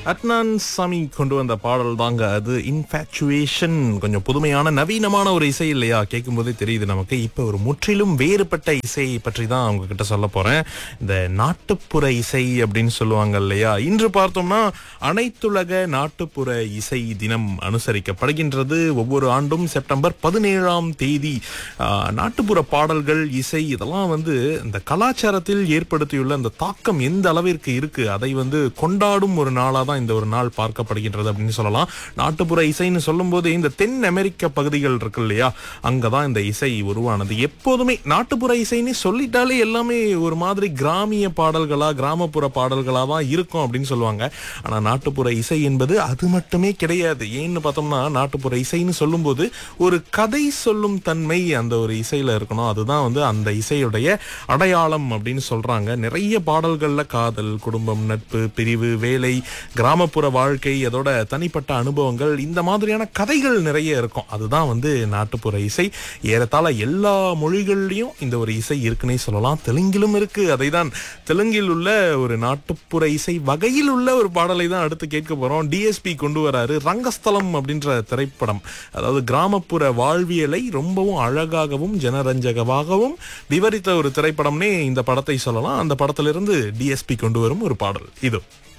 அட்னான் சாமி கொண்டு வந்த பாடல் தாங்க அது இன்ஃபேச்சுவேஷன் கொஞ்சம் புதுமையான நவீனமான ஒரு இசை இல்லையா கேட்கும்போதே தெரியுது நமக்கு இப்போ ஒரு முற்றிலும் வேறுபட்ட இசை பற்றி தான் அவங்க கிட்ட சொல்ல போறேன் இந்த நாட்டுப்புற இசை அப்படின்னு சொல்லுவாங்க இல்லையா இன்று பார்த்தோம்னா அனைத்துலக நாட்டுப்புற இசை தினம் அனுசரிக்கப்படுகின்றது ஒவ்வொரு ஆண்டும் செப்டம்பர் பதினேழாம் தேதி ஆஹ், நாட்டுப்புற பாடல்கள் இசை இதெல்லாம் வந்து இந்த கலாச்சாரத்தில் ஏற்படுத்தியுள்ள அந்த தாக்கம் எந்த அளவிற்கு இருக்கு அதை வந்து கொண்டாடும் ஒரு நாளா தான் இந்த ஒரு நாள் பார்க்கப்படுகின்றது அப்படின்னு சொல்லலாம் நாட்டுப்புற இசைன்னு சொல்லும்போது இந்த தென் அமெரிக்க பகுதிகள் இருக்கு இல்லையா அங்கதான் இந்த இசை உருவானது எப்போதுமே நாட்டுப்புற இசைன்னு சொல்லிட்டாலே எல்லாமே ஒரு மாதிரி கிராமிய பாடல்களா கிராமப்புற பாடல்களா தான் இருக்கும் அப்படின்னு சொல்லுவாங்க ஆனா நாட்டுப்புற இசை என்பது அது மட்டுமே கிடையாது ஏன்னு பார்த்தோம்னா நாட்டுப்புற இசைன்னு சொல்லும்போது ஒரு கதை சொல்லும் தன்மை அந்த ஒரு இசையில இருக்கணும் அதுதான் வந்து அந்த இசையுடைய அடையாளம் அப்படின்னு சொல்றாங்க நிறைய பாடல்கள்ல காதல் குடும்பம் நட்பு பிரிவு வேலை கிராமப்புற வாழ்க்கை அதோட தனிப்பட்ட அனுபவங்கள் இந்த மாதிரியான கதைகள் நிறைய இருக்கும் அதுதான் வந்து நாட்டுப்புற இசை ஏறத்தாழ எல்லா மொழிகள்லயும் இந்த ஒரு இசை இருக்குன்னே சொல்லலாம் தெலுங்கிலும் இருக்கு அதை தான் தெலுங்கில் உள்ள ஒரு நாட்டுப்புற இசை வகையில் உள்ள ஒரு பாடலை தான் அடுத்து கேட்க போறோம் டிஎஸ்பி கொண்டு வராரு ரங்கஸ்தலம் அப்படின்ற திரைப்படம் அதாவது கிராமப்புற வாழ்வியலை ரொம்பவும் அழகாகவும் ஜனரஞ்சகமாகவும் விவரித்த ஒரு திரைப்படம்னே இந்த படத்தை சொல்லலாம் அந்த படத்திலிருந்து டிஎஸ்பி கொண்டு வரும் ஒரு பாடல் இது